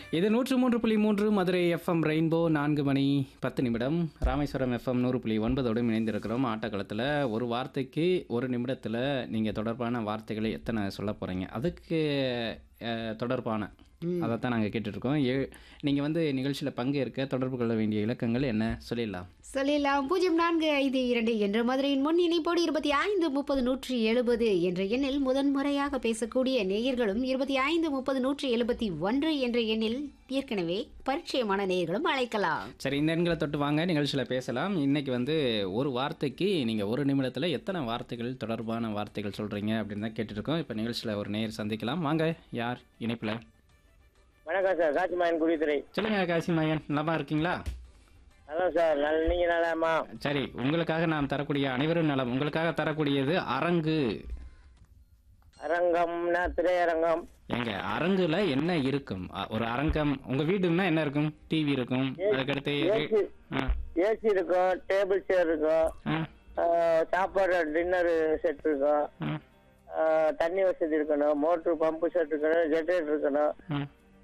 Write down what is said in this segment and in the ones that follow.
இது நூற்று மூன்று புள்ளி மூன்று மதுரை எஃப்எம் ரெயின்போ நான்கு மணி பத்து நிமிடம் ராமேஸ்வரம் எஃப்எம் நூறு புள்ளி ஒன்பதோடு இணைந்திருக்கிறோம் ஆட்டக்களத்தில் ஒரு வார்த்தைக்கு ஒரு நிமிடத்தில் நீங்கள் தொடர்பான வார்த்தைகளை எத்தனை சொல்ல போகிறீங்க அதுக்கு அஹ், தொடர்பான அதைத்தான் நாங்கள் கேட்டுட்ருக்கோம் ஏ நீங்கள் வந்து நிகழ்ச்சியில் பங்கேற்க தொடர்பு கொள்ள வேண்டிய இலக்கங்கள் என்ன சொல்லிடலாம் சொல்லிடலாம் பூஜ்ஜியம் நான்கு ஐந்து இரண்டு என்ற மதுரையின் முன் இணைப்போடு இருபத்தி ஐந்து முப்பது நூற்றி எழுபது என்ற எண்ணில் முதன்முறையாக பேசக்கூடிய நேயர்களும் இருபத்தி ஐந்து முப்பது நூற்றி எழுபத்தி ஒன்று என்ற எண்ணில் ஏற்கனவே பரிச்சயமான நேயர்களும் அழைக்கலாம் சரி இந்த எண்களை தொட்டு வாங்க நிகழ்ச்சியில் பேசலாம் இன்னைக்கு வந்து ஒரு வார்த்தைக்கு நீங்கள் ஒரு நிமிடத்தில் எத்தனை வார்த்தைகள் தொடர்பான வார்த்தைகள் சொல்கிறீங்க அப்படின்னு தான் கேட்டுருக்கோம் இப்போ நிகழ்ச்சியில் ஒரு நேயர் சந்திக்கலாம் வாங்க யார் இணைப்பில் வணக்கம் சார் காட்சிமாயன் குடித்துறை சொல்லுங்க காசி மாயன் நலமா இருக்கீங்களா நல்லா சார் நல்ல நீங்க நல்லாமா சரி உங்களுக்காக நாம் தரக்கூடிய அனைவரும் நலம் உங்களுக்காக தரக்கூடியது அரங்கு அரங்கம்னா திரையரங்கம் எங்க அரங்குல என்ன இருக்கும் அ, ஒரு அரங்கம் உங்க வீடுன்னா என்ன இருக்கும் டிவி இருக்கும் அதுக்கடுத்து ஏசி ஆ, ஏசி இருக்கும் டேபிள் சேர் இருக்கும் ஆ, ஆஹ் சாப்பாடு டின்னர் செட் இருக்கும் ஆ, ஆஹ் தண்ணி வசதி இருக்கணும் மோட்ரு பம்பு செட் இருக்கணும் ஜெனரேட்டர் இருக்கணும் ஆ.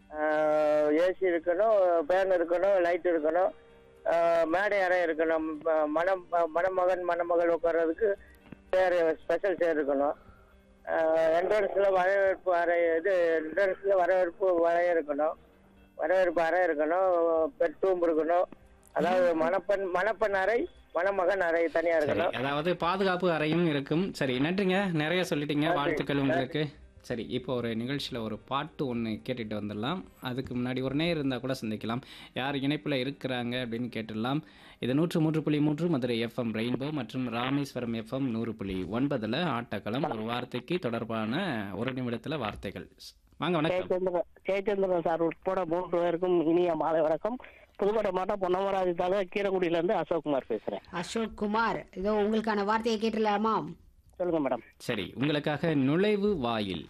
ஏசி இருக்கணும் ஃபேன் இருக்கணும் லைட் இருக்கணும் ஆஹ் மேடை அறை இருக்கணும் ம- மணம் மணமகன் மணமகள் உட்கார்றதுக்கு சேர் ஸ்பெஷல் சேர் இருக்கணும் என்ட்ரன்ஸில் வரவேற்பு அறை இது என்ட்ரன்ஸில் வரவேற்பு அறை இருக்கணும் வரவேற்பு அறை இருக்கணும் பெட்ரூம் இருக்கணும் அதாவது மணப்பெண் மணப்பெண் அறை மணமகன் அறை தனியாக சரி இருக்கணும் அதாவது பாதுகாப்பு அறையும் இருக்கும் சரி நன்றிங்க நிறைய சொல்லிட்டீங்க வாழ்த்துக்கள் உங்களுக்கு சரி இப்போ ஒரு நிகழ்ச்சியில் ஒரு பாட்டு ஒன்று கேட்டுட்டு வந்துடலாம் அதுக்கு முன்னாடி ஒரு நேர் இருந்தால் கூட சந்திக்கலாம் யார் இணைப்பில் இருக்கிறாங்க அப்படின்னு கேட்டுடலாம் இது நூற்று மூன்று புள்ளி மூன்று மதுரை எஃப்எம் ரெயின்போ மற்றும் ராமேஸ்வரம் எஃப்எம் நூறு புள்ளி ஒன்பதில் ஆட்டக்களம் ஒரு வார்த்தைக்கு தொடர்பான ஒரு நிமிடத்தில் வார்த்தைகள் வாங்க வணக்கம் ஜெயச்சந்திரன் ஜெயச்சந்திரன் சார் உட்பட மூன்று பேருக்கும் இனிய மாலை வணக்கம் புதுக்கோட்டை மாவட்டம் பொன்னமராதி தாலுகா கீரங்குடியில இருந்து அசோக்குமார் பேசுறேன் அசோக் குமார் இதோ உங்களுக்கான வார்த்தையை கேட்டுடலாமா சொல்லுங்க மேடம் சரி உங்களுக்காக நுழைவு வாயில்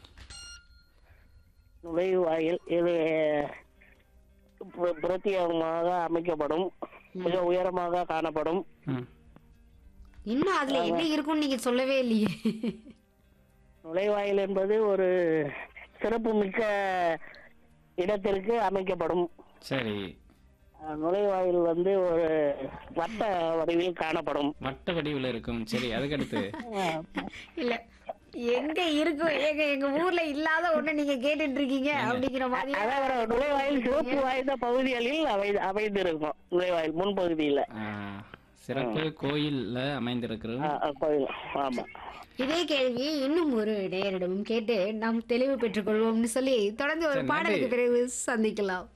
நுழைவாயில் இது பிர- பிரத்யேகமாக அமைக்கப்படும் மிக உயரமாக காணப்படும் ம் இன்னும் அதுல என்ன இருக்கும்னு நீங்க சொல்லவே இல்லையே நுழைவாயில் என்பது ஒரு சிறப்பு மிக்க இடத்திற்கு அமைக்கப்படும் சரி அஹ், நுழைவாயில் வந்து ஒரு வட்ட வடிவில் காணப்படும் வட்ட வடிவில் இருக்கும் சரி அதுக்கடுத்து அஹ், இல்ல எங்க இருக்கும் எங்க எங்க ஊர்ல இல்லாத ஒண்ணு நீங்க கேட்டுட்டு இருக்கீங்க அப்படிங்கிற மாதிரி அதாவது நுழைவாயில் சிறப்பு வாய்ந்த பகுதிகளில் அமை அமைந்திருக்கும் நுழைவாயில் முன்பகுதியில ஆ, சிறப்பு கோயில்ல அமைந்திருக்கிறது ஆ, ஆ, கோயில் ஆமா இதே கேள்வியை இன்னும் ஒரு நேயரிடமும் கேட்டு நாம் தெளிவு பெற்றுக் கொள்வோம்னு சொல்லி தொடர்ந்து ஒரு சரி, பாடலுக்கு நன்றி. பிறகு சந்திக்கலாம்